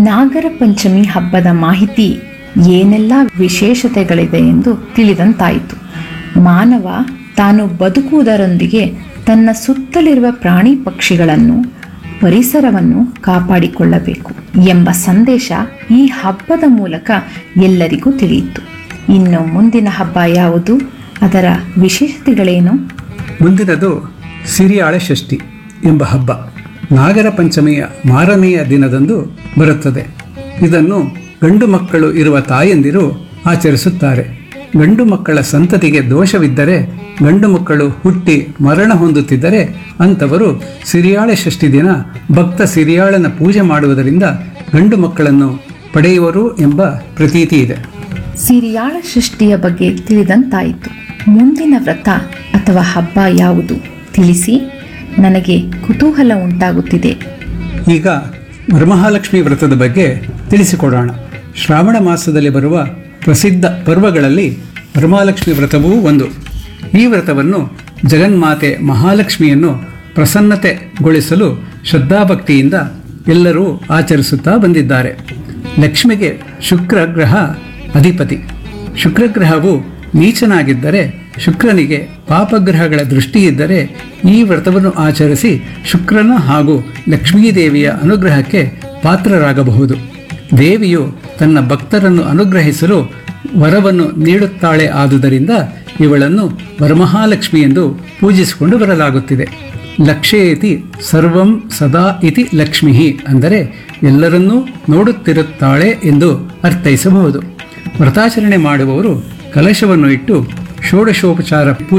ನಾಗರ ಪಂಚಮಿ ಹಬ್ಬದ ಮಾಹಿತಿ ಏನೆಲ್ಲ ವಿಶೇಷತೆಗಳಿದೆ ಎಂದು ತಿಳಿದಂತಾಯಿತು ಮಾನವ ತಾನು ಬದುಕುವುದರೊಂದಿಗೆ ತನ್ನ ಸುತ್ತಲಿರುವ ಪ್ರಾಣಿ ಪಕ್ಷಿಗಳನ್ನು ಪರಿಸರವನ್ನು ಕಾಪಾಡಿಕೊಳ್ಳಬೇಕು ಎಂಬ ಸಂದೇಶ ಈ ಹಬ್ಬದ ಮೂಲಕ ಎಲ್ಲರಿಗೂ ತಿಳಿಯಿತು ಇನ್ನು ಮುಂದಿನ ಹಬ್ಬ ಯಾವುದು ಅದರ ವಿಶೇಷತೆಗಳೇನು ಮುಂದಿನದು ಸಿರಿಯಾಳ ಷಷ್ಠಿ ಎಂಬ ಹಬ್ಬ ನಾಗರ ಪಂಚಮಿಯ ಮಾರನೆಯ ದಿನದಂದು ಬರುತ್ತದೆ ಇದನ್ನು ಗಂಡು ಮಕ್ಕಳು ಇರುವ ತಾಯಂದಿರು ಆಚರಿಸುತ್ತಾರೆ ಗಂಡು ಮಕ್ಕಳ ಸಂತತಿಗೆ ದೋಷವಿದ್ದರೆ ಗಂಡು ಮಕ್ಕಳು ಹುಟ್ಟಿ ಮರಣ ಹೊಂದುತ್ತಿದ್ದರೆ ಅಂಥವರು ಸಿರಿಯಾಳ ಷಷ್ಠಿ ದಿನ ಭಕ್ತ ಸಿರಿಯಾಳನ ಪೂಜೆ ಮಾಡುವುದರಿಂದ ಗಂಡು ಮಕ್ಕಳನ್ನು ಪಡೆಯುವರು ಎಂಬ ಪ್ರತೀತಿ ಇದೆ ಸಿರಿಯಾಳ ಸೃಷ್ಟಿಯ ಬಗ್ಗೆ ತಿಳಿದಂತಾಯಿತು ಮುಂದಿನ ವ್ರತ ಅಥವಾ ಹಬ್ಬ ಯಾವುದು ತಿಳಿಸಿ ನನಗೆ ಕುತೂಹಲ ಉಂಟಾಗುತ್ತಿದೆ ಈಗ ವರಮಹಾಲಕ್ಷ್ಮಿ ವ್ರತದ ಬಗ್ಗೆ ತಿಳಿಸಿಕೊಡೋಣ ಶ್ರಾವಣ ಮಾಸದಲ್ಲಿ ಬರುವ ಪ್ರಸಿದ್ಧ ಪರ್ವಗಳಲ್ಲಿ ವರಮಹಾಲಕ್ಷ್ಮಿ ವ್ರತವೂ ಒಂದು ಈ ವ್ರತವನ್ನು ಜಗನ್ಮಾತೆ ಮಹಾಲಕ್ಷ್ಮಿಯನ್ನು ಪ್ರಸನ್ನತೆಗೊಳಿಸಲು ಶ್ರದ್ಧಾಭಕ್ತಿಯಿಂದ ಎಲ್ಲರೂ ಆಚರಿಸುತ್ತಾ ಬಂದಿದ್ದಾರೆ ಲಕ್ಷ್ಮಿಗೆ ಶುಕ್ರ ಗ್ರಹ ಅಧಿಪತಿ ಶುಕ್ರಗ್ರಹವು ನೀಚನಾಗಿದ್ದರೆ ಶುಕ್ರನಿಗೆ ಪಾಪಗ್ರಹಗಳ ದೃಷ್ಟಿ ಇದ್ದರೆ ಈ ವ್ರತವನ್ನು ಆಚರಿಸಿ ಶುಕ್ರನ ಹಾಗೂ ಲಕ್ಷ್ಮೀದೇವಿಯ ಅನುಗ್ರಹಕ್ಕೆ ಪಾತ್ರರಾಗಬಹುದು ದೇವಿಯು ತನ್ನ ಭಕ್ತರನ್ನು ಅನುಗ್ರಹಿಸಲು ವರವನ್ನು ನೀಡುತ್ತಾಳೆ ಆದುದರಿಂದ ಇವಳನ್ನು ವರಮಹಾಲಕ್ಷ್ಮಿ ಎಂದು ಪೂಜಿಸಿಕೊಂಡು ಬರಲಾಗುತ್ತಿದೆ ಲಕ್ಷ್ಯೇತಿ ಸರ್ವಂ ಸದಾ ಇತಿ ಲಕ್ಷ್ಮಿ ಅಂದರೆ ಎಲ್ಲರನ್ನೂ ನೋಡುತ್ತಿರುತ್ತಾಳೆ ಎಂದು ಅರ್ಥೈಸಬಹುದು ವ್ರತಾಚರಣೆ ಮಾಡುವವರು ಕಲಶವನ್ನು ಇಟ್ಟು ಷೋಡಶೋಪಚಾರ ಪೂಜೆ